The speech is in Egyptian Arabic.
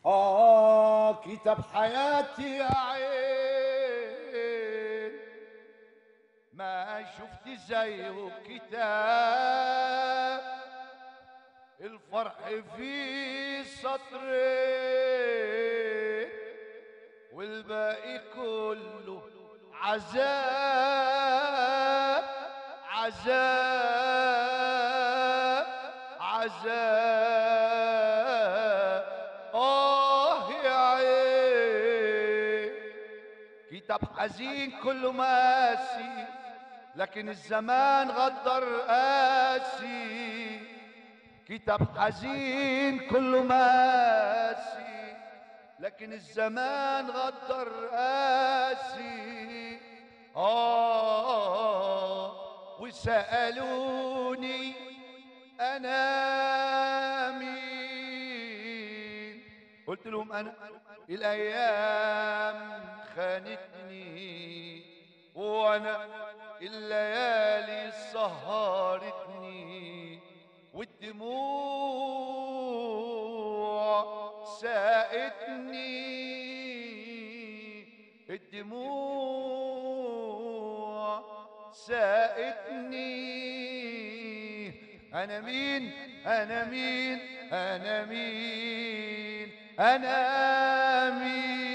آه كتاب حياتي يا عين ما شفت زيه كتاب الفرح فيه سطرين والباقي كله عذاب عذاب عذاب آه يا عين كتاب حزين كله ماسي لكن الزمان غدر قاسي كتاب حزين كله ماسي لكن الزمان غدر قاسي آه وسألوني أنا مين قلت لهم أنا الأيام خانتني وأنا الليالي سهرتني والدموع ساقتني الدموع ساقتني أنا مين أنا مين أنا مين أنا مين